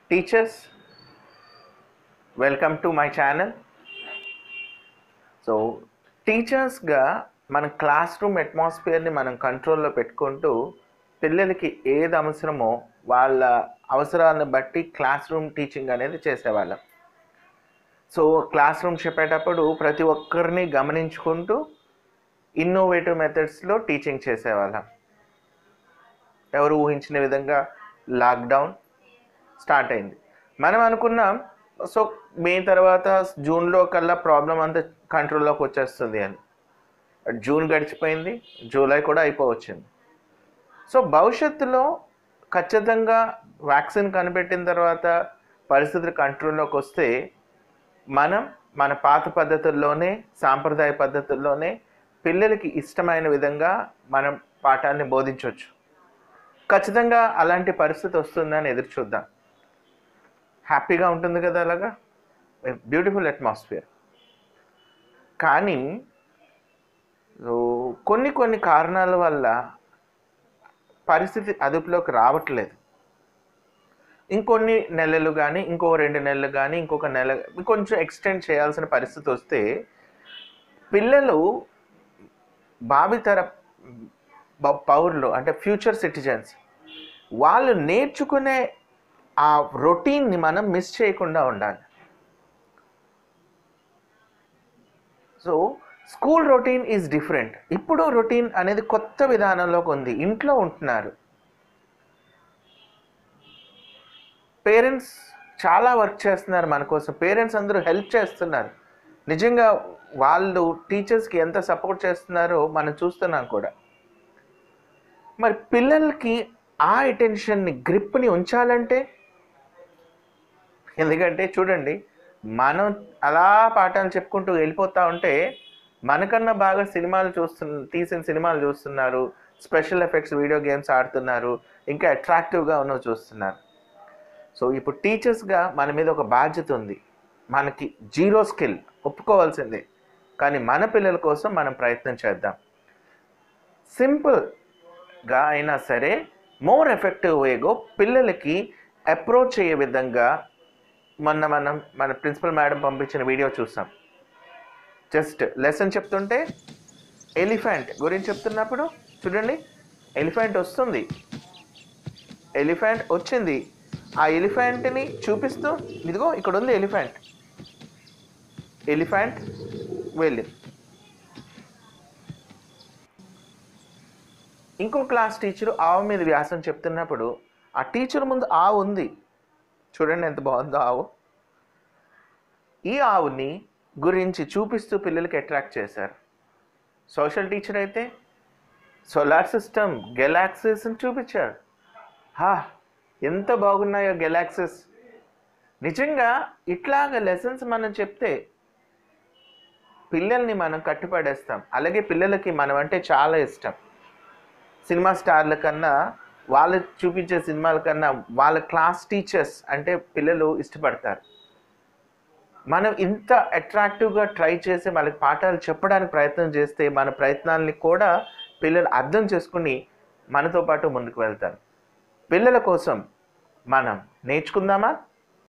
teachers welcome to my channel so టీచర్స్గా మన class room అట్మాస్ఫియర్ని మనం కంట్రోల్లో పెట్టుకుంటూ పిల్లలకి ఏది అవసరమో వాళ్ళ అవసరాలను బట్టి క్లాస్ రూమ్ టీచింగ్ అనేది చేసేవాళ్ళం సో క్లాస్ రూమ్ చెప్పేటప్పుడు ప్రతి ఒక్కరిని గమనించుకుంటూ ఇన్నోవేటివ్ మెథడ్స్లో టీచింగ్ చేసేవాళ్ళం ఎవరు ఊహించిన విధంగా లాక్డౌన్ స్టార్ట్ అయింది మనం అనుకున్నాం సో మే తర్వాత జూన్లో కల్లా ప్రాబ్లం అంతా కంట్రోల్లోకి వచ్చేస్తుంది అని జూన్ గడిచిపోయింది జూలై కూడా అయిపోవచ్చింది సో భవిష్యత్తులో ఖచ్చితంగా వ్యాక్సిన్ కనిపెట్టిన తర్వాత పరిస్థితులు కంట్రోల్లోకి వస్తే మనం మన పాత పద్ధతుల్లోనే సాంప్రదాయ పద్ధతుల్లోనే పిల్లలకి ఇష్టమైన విధంగా మనం పాఠాన్ని బోధించవచ్చు ఖచ్చితంగా అలాంటి పరిస్థితి వస్తుందని ఎదురు చూద్దాం హ్యాపీగా ఉంటుంది కదా అలాగా బ్యూటిఫుల్ అట్మాస్ఫియర్ కానీ సో కొన్ని కొన్ని కారణాల వల్ల పరిస్థితి అదుపులోకి రావట్లేదు ఇంకొన్ని నెలలు కానీ ఇంకో రెండు నెలలు కానీ ఇంకొక నెల కొంచెం ఎక్స్టెండ్ చేయాల్సిన పరిస్థితి వస్తే పిల్లలు భావితర బ- పౌరులు అంటే ఫ్యూచర్ సిటిజన్స్ వాళ్ళు నేర్చుకునే ఆ రొటీన్ని మనం మిస్ చేయకుండా ఉండాలి so school routine is different ఇప్పుడు రొటీన్ అనేది కొత్త విధానంలోకి ఉంది ఇంట్లో ఉంటున్నారు పేరెంట్స్ చాలా వర్క్ చేస్తున్నారు మన కోసం పేరెంట్స్ అందరూ హెల్ప్ చేస్తున్నారు నిజంగా వాళ్ళు టీచర్స్కి ఎంత సపోర్ట్ చేస్తున్నారో మనం చూస్తున్నాం కూడా మరి పిల్లలకి ఆ అటెన్షన్ని గ్రిప్ని ఉంచాలంటే ఎందుకంటే చూడండి మనం అలా పాఠాలు చెప్పుకుంటూ వెళ్ళిపోతూ ఉంటే మనకన్నా బాగా సినిమాలు చూస్తున్న తీసిన సినిమాలు చూస్తున్నారు స్పెషల్ ఎఫెక్ట్స్ వీడియో గేమ్స్ ఆడుతున్నారు ఇంకా అట్రాక్టివ్గా ఉన్నవి చూస్తున్నారు సో ఇప్పుడు టీచర్స్గా మన మీద ఒక బాధ్యత ఉంది మనకి జీరో స్కిల్ ఒప్పుకోవాల్సిందే కానీ మన పిల్లల కోసం మనం ప్రయత్నం చేద్దాం సింపుల్గా అయినా సరే మోర్ ఎఫెక్టివ్ వేగో పిల్లలకి అప్రోచ్ అయ్యే విధంగా మొన్న మనం మన ప్రిన్సిపల్ మేడం పంపించిన వీడియో చూసాం జస్ట్ లెసన్ చెప్తుంటే ఎలిఫెంట్ గురించి చెప్తున్నప్పుడు చూడండి ఎలిఫెంట్ వస్తుంది ఎలిఫెంట్ వచ్చింది ఆ ఎలిఫెంట్ని చూపిస్తూ ఇదిగో ఇక్కడ ఉంది ఎలిఫెంట్ ఎలిఫెంట్ వెళ్ళి ఇంకో క్లాస్ టీచరు ఆవు మీద వ్యాసం చెప్తున్నప్పుడు ఆ టీచర్ ముందు ఆవు ఉంది చూడండి ఎంత బాగుందో ఆవు ఈ ఆవుని గురించి చూపిస్తూ పిల్లలకి అట్రాక్ట్ చేశారు సోషల్ టీచర్ అయితే సోలార్ సిస్టమ్ గెలాక్సీస్ని చూపించారు హా ఎంత బాగున్నాయో గెలాక్సీస్ నిజంగా ఇట్లాగ లెసన్స్ మనం చెప్తే పిల్లల్ని మనం కట్టుపడేస్తాం అలాగే పిల్లలకి మనం అంటే చాలా ఇష్టం సినిమా స్టార్ల కన్నా వాళ్ళు చూపించే సినిమాల కన్నా వాళ్ళ క్లాస్ టీచర్స్ అంటే పిల్లలు ఇష్టపడతారు మనం ఇంత అట్రాక్టివ్గా ట్రై చేసి వాళ్ళకి పాఠాలు చెప్పడానికి ప్రయత్నం చేస్తే మన ప్రయత్నాల్ని కూడా పిల్లలు అర్థం చేసుకుని మనతో పాటు ముందుకు వెళ్తారు పిల్లల కోసం మనం నేర్చుకుందామా